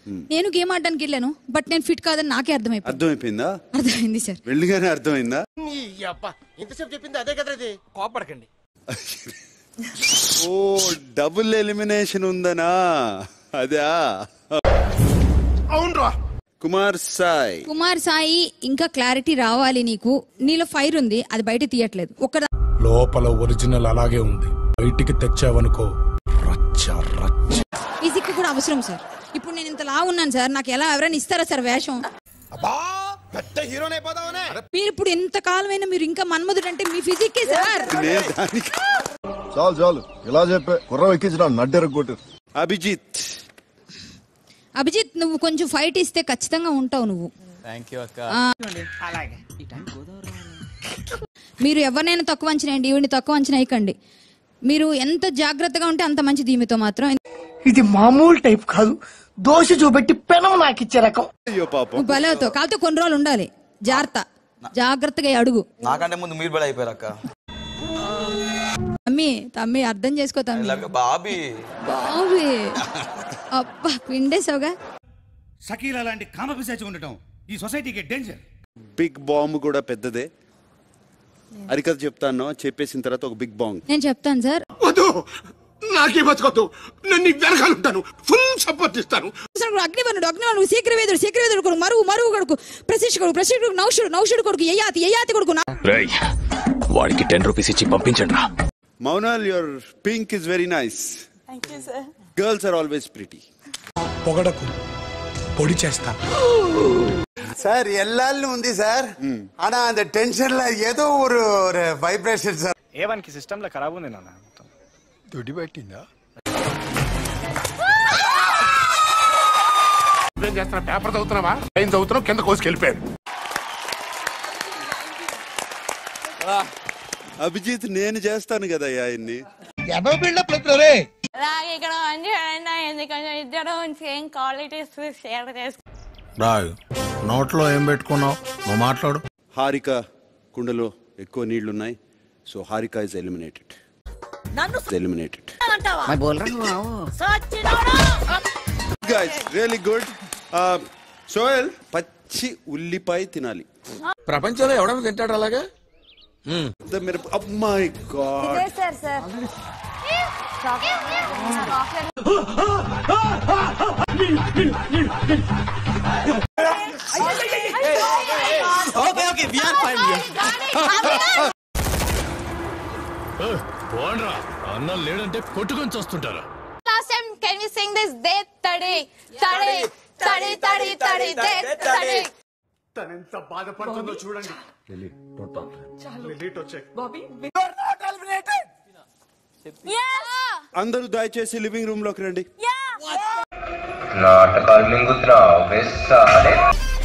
నేను గేమ్ ఆడడానికి వెళ్ళాను బట్ నేను ఫిట్ కాదని నాకే అర్థమైపోయింది అర్థమైపోయిందా అర్థమైంది సార్ వెళ్ళిగానే అర్థమైందా ఇంతసేపు చెప్పింది అదే కదా ఇది కోపడకండి ఓ డబుల్ ఎలిమినేషన్ ఉందనా అదా అవునరా కుమార్ సాయ్ కుమార్ సాయి ఇంకా క్లారిటీ రావాలి నీకు నీలో ఫైర్ ఉంది అది బయట తీయట్లేదు ఒక లోపల ఒరిజినల్ అలాగే ఉంది బయటికి తెచ్చావనుకో రచ్చ రచ్చ ఫిజిక్ కూడా అవసరం సార్ ఇప్పుడు నేను ఇంత లా ఉన్నాను సార్ నాకు ఎలా ఎవరైనా ఇస్తారా సార్ వేషం అబ్బా పెద్ద హీరోని అయిపోదామనే మీరు ఇప్పుడు ఎంత కాలమైనా మీరు ఇంకా మన్మధుడు అంటే మీ ఫిజిక్కే సార్ నేను దానికి చాలు చాలు ఇలా చెప్పే కుర్ర ఎక్కించిన నడ్డెరగొట్టు అభిజిత్ అభిజిత్ నువ్వు కొంచెం ఫైట్ ఇస్తే ఖచ్చితంగా ఉంటావు నువ్వు థ్యాంక్ యూ అక్క అలాగే మీరు ఎవరినైనా తక్కువ అంచనా వేయండి ఈవిని తక్కువ అంచనా వేయకండి మీరు ఎంత జాగ్రత్తగా ఉంటే అంత మంచిది ఈమెతో మాత్రం ఇది మామూలు టైప్ కాదు దోశ చూపెట్టి పెనం నాకు ఇచ్చే రకం అయ్యో పాపం నువ్వు బలవుతావు కాకపోతే కొన్ని రోజులు ఉండాలి జాగ్రత్త జాగ్రత్తగా అడుగు నాకంటే ముందు మీరు బలి అయిపోయారు అక్క తమ్మి తమ్మి అర్థం చేసుకో తమ్మి ఇలాగ బాబీ బాబీ అబ్బా పిండేసావుగా షకీలా లాంటి కామపిశాచి ఉండటం ఈ సొసైటీకి డేంజర్ బిగ్ బాంబ్ కూడా పెద్దదే అరికథ చెప్తాను చెప్పేసిన తర్వాత ఒక బిగ్ బాంబ్ నేను చెప్తాను సార్ వద్దు నాకే బతకొద్దు నేను నీకు వెనకాలంటాను ఫుల్ సపోర్ట్ ఇస్తాను అసలు అగ్నివరుడు అగ్నివరుడు శీఘ్రవేదుడు శీఘ్రవేదుడు కొడుకు మరువు మరువు కొడుకు ప్రశిష్ కొడుకు ప్రశిష్ కొడుకు నౌషుడు నౌషుడు కొడుకు యయాతి యయాతి కొడుకు నా- వాడికి టెన్ రూపీస్ ఇచ్చి పంపించండి రా Monal your pink is very nice girls are always pretty పొగడకు పొడి చేస్తా சார் எல்லாரும் ఉంది சார் ஆனா அந்த டென்ஷன்ல ஏதோ ஒரு ஒரு வைப்ரேஷன் சார் ఏవన్కి సిస్టంలో ఖరాబ్ ఉంది నాన్న దుడి పెట్టిందా ఏం చేస్తున్నా పేపర్ చదువుతున్నావా ఏం చదువుతున్నావు కింద కోసుకు వెళ్ళిపోయాడు అభిజిత్ నేను చేస్తాను కదా ఆయన్ని ఎనో బిల్డప్ రే అలాగే ఇక్కడ మంచి అయినా ఎందుకంటే ఇద్దరు సేమ్ క్వాలిటీస్ షేర్ చేసుకుంటాం రాయ్ నోట్లో ఏం పెట్టుకున్నావు నువ్వు మాట్లాడు హారిక కుండలో ఎక్కువ నీళ్లున్నాయి so Harika is eliminated eliminated guys really good Sohel పచ్చి ఉల్లిపాయ తినాలి ప్రపంచంలో ఎవడన్నా తింటాడు అలాగా మీరు my god sir sir okay okay we are fine అన్నం లేడంటే కొట్టుకొని చూస్తుంటారా last time can we sing this దే తడి తడి తడి తడి తడి దే తడి ఎంత బాధపడుతుందో చూడండి అందరూ దయచేసి లివింగ్ రూమ్ లోకి రండి నాటకాలు మింగుతున్నావు